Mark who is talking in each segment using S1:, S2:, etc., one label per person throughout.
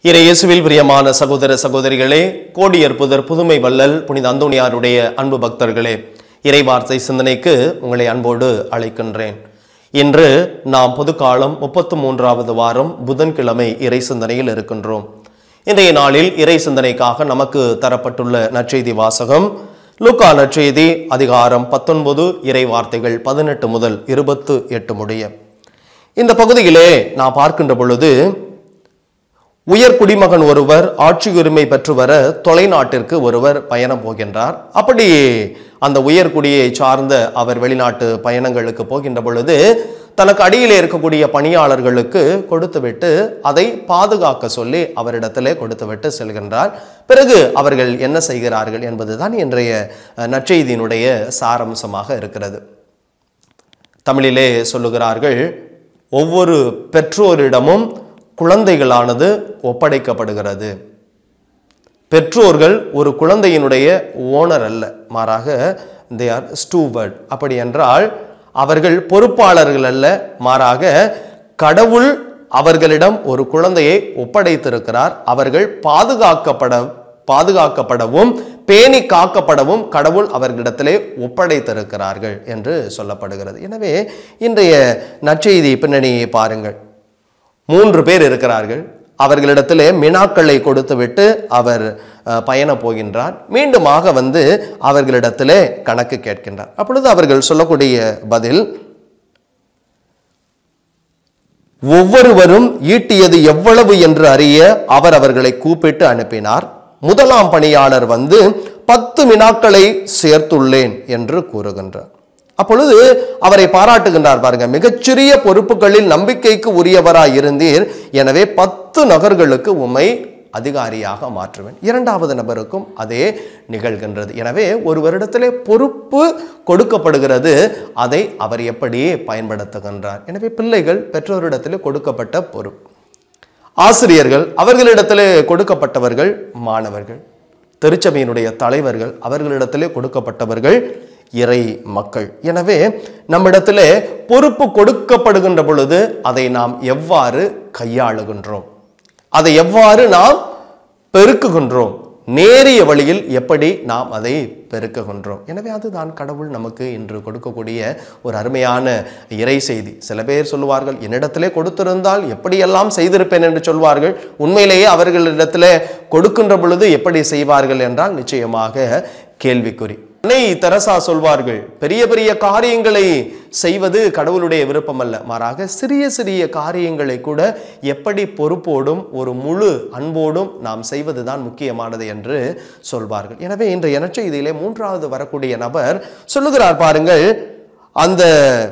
S1: இறை இயேசுவில் பிரியமான சகோதர சகோதரிகளே கோடியர் புதர் புதுமை வள்ளல் புனித அந்தோணியாருடைய அன்பு பக்தர்களே இறை வார்த்தை சிந்தனைக்கு உங்களை அன்போடு அழைக்கின்றேன் இன்று நாம் பொதுக்காலம் முப்பத்து மூன்றாவது வாரம் புதன்கிழமை இறை சிந்தனையில் இருக்கின்றோம் இன்றைய நாளில் இறை சிந்தனைக்காக நமக்கு தரப்பட்டுள்ள நற்செய்தி வாசகம் லூக்கா நற்செய்தி அதிகாரம் பத்தொன்பது இறை வார்த்தைகள் பதினெட்டு முதல் இருபத்து எட்டு முடிய இந்த பகுதியிலே நான் பார்க்கின்ற பொழுது உயர் குடிமகன் ஒருவர் ஆட்சி உரிமை பெற்று வர தொலைநாட்டிற்கு ஒருவர் பயணம் போகின்றார் அப்படி அந்த உயர் குடியை சார்ந்த அவர் வெளிநாட்டு பயணங்களுக்கு போகின்ற பொழுது தனக்கு அடியிலே இருக்கக்கூடிய பணியாளர்களுக்கு கொடுத்துவிட்டு அதை பாதுகாக்க சொல்லி அவரிடத்திலே கொடுத்துவிட்டு செல்கின்றார் பிறகு அவர்கள் என்ன செய்கிறார்கள் என்பதுதான் இன்றைய அஹ், நற்செய்தியினுடைய சாரம்சமாக இருக்கிறது தமிழிலே சொல்லுகிறார்கள் ஒவ்வொரு பெற்றோரிடமும் குழந்தைகளானது ஒப்படைக்கப்படுகிறது பெற்றோர்கள் ஒரு குழந்தையினுடைய ஓனர் அல்ல மாறாக தே ஆர் ஸ்டூவர்ட் அப்படி என்றால் அவர்கள் பொறுப்பாளர்கள் அல்ல மாறாக கடவுள் அவர்களிடம் ஒரு குழந்தையை ஒப்படைத்திருக்கிறார் அவர்கள் பாதுகாக்கப்பட பாதுகாக்கப்படவும் பேணி காக்கப்படவும் கடவுள் அவர்களிடத்திலே ஒப்படைத்திருக்கிறார்கள் என்று சொல்லப்படுகிறது எனவே இன்றைய நற்செய்தி பின்னணியை பாருங்கள் மூன்று பேர் இருக்கிறார்கள் அவர்களிடத்திலே மினாக்களை கொடுத்துவிட்டு அவர் அஹ், பயணம் போகின்றார் மீண்டுமாக வந்து அவர்களிடத்திலே கணக்கு கேட்கின்றார் அப்பொழுது அவர்கள் சொல்லக்கூடிய பதில் ஒவ்வொருவரும் ஈட்டியது எவ்வளவு என்று அறிய அவர் அவர்களை கூப்பிட்டு அனுப்பினார் முதலாம் பணியாளர் வந்து பத்து மினாக்களை சேர்த்துள்ளேன் என்று கூறுகின்றார் அப்பொழுது அவரை பாராட்டுகின்றார் பாருங்க மிகச்சிறிய பொறுப்புகளில் நம்பிக்கைக்கு உரியவராய் இருந்தீர் எனவே பத்து நகர்களுக்கு உம்மை அதிகாரியாக மாற்றுவேன் இரண்டாவது நபருக்கும் அதே நிகழ்கின்றது எனவே ஒரு வருடத்திலே பொறுப்பு கொடுக்கப்படுகிறது அதை அவர் எப்படி பயன்படுத்துகின்றார் எனவே பிள்ளைகள் பெற்றோரிடத்திலே கொடுக்கப்பட்ட பொறுப்பு ஆசிரியர்கள் அவர்களிடத்திலே கொடுக்கப்பட்டவர்கள் மாணவர்கள் திருச்சபையினுடைய தலைவர்கள் அவர்களிடத்திலே கொடுக்கப்பட்டவர்கள் இறை மக்கள் எனவே நம்மிடத்திலே பொறுப்பு கொடுக்கப்படுகின்ற பொழுது அதை நாம் எவ்வாறு கையாளுகின்றோம் அதை எவ்வாறு நாம் பெருக்குகின்றோம் நேரிய வழியில் எப்படி நாம் அதை பெருக்குகின்றோம் எனவே அதுதான் கடவுள் நமக்கு இன்று கொடுக்கக்கூடிய ஒரு அருமையான இறை செய்தி சில பேர் சொல்லுவார்கள் என்னிடத்திலே கொடுத்திருந்தால் எப்படியெல்லாம் செய்திருப்பேன் என்று சொல்வார்கள் உண்மையிலேயே அவர்களிடத்திலே கொடுக்கின்ற பொழுது எப்படி செய்வார்கள் என்றால் நிச்சயமாக கேள்விக்குறி அன்னை தெரசா சொல்வார்கள் பெரிய பெரிய காரியங்களை செய்வது கடவுளுடைய விருப்பம் அல்ல மாறாக சிறிய சிறிய காரியங்களை கூட எப்படி பொறுப்போடும் ஒரு முழு அன்போடும் நாம் செய்வதுதான் முக்கியமானது என்று சொல்வார்கள் எனவே இன்றைய நற்செய்தியிலே மூன்றாவது வரக்கூடிய நபர் சொல்லுகிறார் பாருங்கள் அந்த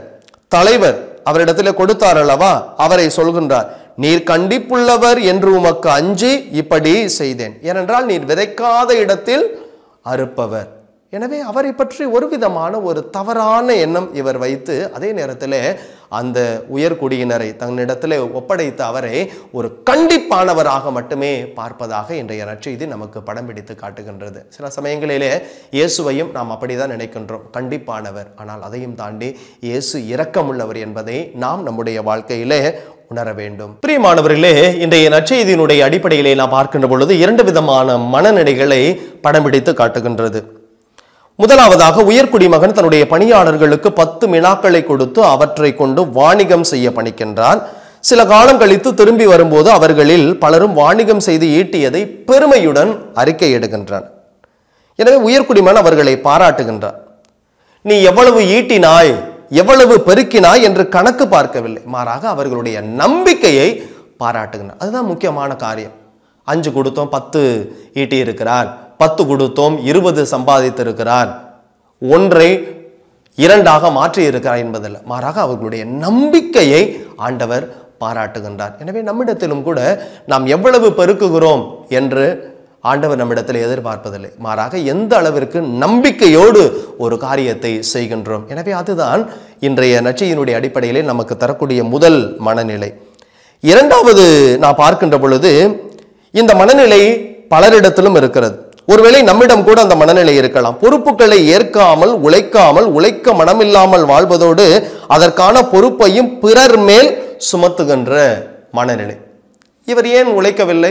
S1: தலைவர் அவரிடத்தில் கொடுத்தார் அல்லவா அவரை சொல்கின்றார் நீர் கண்டிப்புள்ளவர் என்று உமக்கு அஞ்சி இப்படி செய்தேன் ஏனென்றால் நீர் விதைக்காத இடத்தில் அறுப்பவர் எனவே அவரை பற்றி ஒரு விதமான ஒரு தவறான எண்ணம் இவர் வைத்து அதே நேரத்தில் அந்த உயர்குடியினரை தன்னிடத்தில் ஒப்படைத்த அவரை ஒரு கண்டிப்பானவராக மட்டுமே பார்ப்பதாக இன்றைய நற்செய்தி நமக்கு படம் பிடித்து காட்டுகின்றது சில சமயங்களிலே இயேசுவையும் நாம் அப்படிதான் நினைக்கின்றோம் கண்டிப்பானவர் ஆனால் அதையும் தாண்டி இயேசு இரக்கமுள்ளவர் என்பதை நாம் நம்முடைய வாழ்க்கையிலே உணர வேண்டும் பிரியமானவர்களே இன்றைய நற்செய்தியினுடைய அடிப்படையிலே நாம் பார்க்கின்ற பொழுது இரண்டு விதமான மனநிலைகளை படம் பிடித்து காட்டுகின்றது முதலாவதாக உயர்குடிமகன் தன்னுடைய பணியாளர்களுக்கு பத்து மினாக்களை கொடுத்து அவற்றை கொண்டு வாணிகம் செய்ய பணிக்கின்றார் சில காலம் கழித்து திரும்பி வரும்போது அவர்களில் பலரும் வாணிகம் செய்து ஈட்டியதை பெருமையுடன் அறிக்கையிடுகின்றனர் எனவே உயர்குடிமகன் அவர்களை பாராட்டுகின்றார் நீ எவ்வளவு ஈட்டினாய் எவ்வளவு பெருக்கினாய் என்று கணக்கு பார்க்கவில்லை மாறாக அவர்களுடைய நம்பிக்கையை பாராட்டுகின்றார் அதுதான் முக்கியமான காரியம் அஞ்சு கொடுத்தோம் பத்து ஈட்டி இருக்கிறார் பத்து கொடுத்தோம் இருபது சம்பாதித்திருக்கிறார் ஒன்றை இரண்டாக மாற்றி இருக்கிறார் என்பதல்ல மாறாக அவர்களுடைய நம்பிக்கையை ஆண்டவர் பாராட்டுகின்றார் எனவே நம்மிடத்திலும் கூட நாம் எவ்வளவு பெருக்குகிறோம் என்று ஆண்டவர் நம்மிடத்தில் எதிர்பார்ப்பதில்லை மாறாக எந்த அளவிற்கு நம்பிக்கையோடு ஒரு காரியத்தை செய்கின்றோம் எனவே அதுதான் இன்றைய நச்சையினுடைய அடிப்படையிலே நமக்கு தரக்கூடிய முதல் மனநிலை இரண்டாவது நான் பார்க்கின்ற பொழுது இந்த மனநிலை பலரிடத்திலும் இருக்கிறது ஒருவேளை நம்மிடம் கூட அந்த மனநிலை இருக்கலாம் பொறுப்புகளை ஏற்காமல் உழைக்காமல் உழைக்க மனமில்லாமல் வாழ்வதோடு அதற்கான பொறுப்பையும் பிறர் மேல் சுமத்துகின்ற மனநிலை இவர் ஏன் உழைக்கவில்லை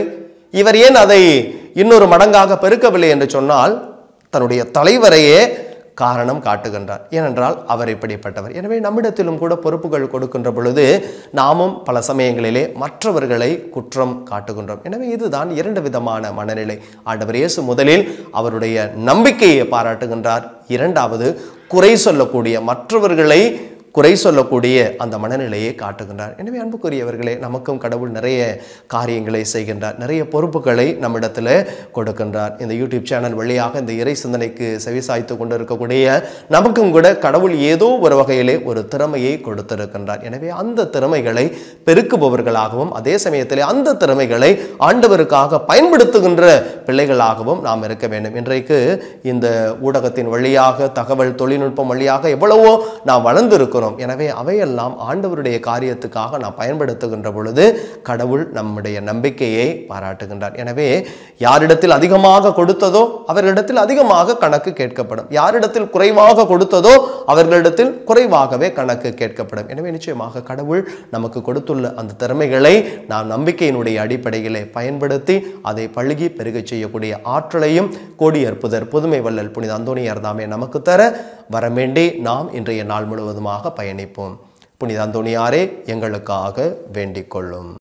S1: இவர் ஏன் அதை இன்னொரு மடங்காக பெருக்கவில்லை என்று சொன்னால் தன்னுடைய தலைவரையே காரணம் காட்டுகின்றார் ஏனென்றால் அவர் இப்படிப்பட்டவர் எனவே நம்மிடத்திலும் கூட பொறுப்புகள் கொடுக்கின்ற பொழுது நாமும் பல சமயங்களிலே மற்றவர்களை குற்றம் காட்டுகின்றோம் எனவே இதுதான் இரண்டு விதமான மனநிலை ஆண்டவர் இயேசு முதலில் அவருடைய நம்பிக்கையை பாராட்டுகின்றார் இரண்டாவது குறை சொல்லக்கூடிய மற்றவர்களை குறை சொல்லக்கூடிய அந்த மனநிலையை காட்டுகின்றார் எனவே அன்புக்குரியவர்களே நமக்கும் கடவுள் நிறைய காரியங்களை செய்கின்றார் நிறைய பொறுப்புகளை நம்மிடத்தில் கொடுக்கின்றார் இந்த யூடியூப் சேனல் வழியாக இந்த இறை சிந்தனைக்கு செவிசாய்த்து கொண்டு இருக்கக்கூடிய நமக்கும் கூட கடவுள் ஏதோ ஒரு வகையிலே ஒரு திறமையை கொடுத்திருக்கின்றார் எனவே அந்த திறமைகளை பெருக்குபவர்களாகவும் அதே சமயத்திலே அந்த திறமைகளை ஆண்டவருக்காக பயன்படுத்துகின்ற பிள்ளைகளாகவும் நாம் இருக்க வேண்டும் இன்றைக்கு இந்த ஊடகத்தின் வழியாக தகவல் தொழில்நுட்பம் வழியாக எவ்வளவோ நாம் வளர்ந்திருக்கிறோம் எனவே அவையெல்லாம் ஆண்டவருடைய காரியத்துக்காக நாம் பயன்படுத்துகின்ற பொழுது கடவுள் நம்முடைய நம்பிக்கையை பாராட்டுகின்றார் எனவே யாரிடத்தில் அதிகமாக கொடுத்ததோ அவர்களிடத்தில் அதிகமாக கணக்கு கேட்கப்படும் யாரிடத்தில் குறைவாக கொடுத்ததோ அவர்களிடத்தில் குறைவாகவே கணக்கு கேட்கப்படும் எனவே நிச்சயமாக கடவுள் நமக்கு கொடுத்துள்ள அந்த திறமைகளை நாம் நம்பிக்கையினுடைய அடிப்படையிலே பயன்படுத்தி அதை பழுகி பெருகச் செய்யக்கூடிய ஆற்றலையும் கோடி அற்புதர் புதுமை வள்ளல் புனித அந்தோணியார் தாமே நமக்கு தர வரவேண்டி நாம் இன்றைய நாள் முழுவதுமாக பயணிப்போம் புனித அந்தோணியாரே எங்களுக்காக வேண்டிக் கொள்ளும்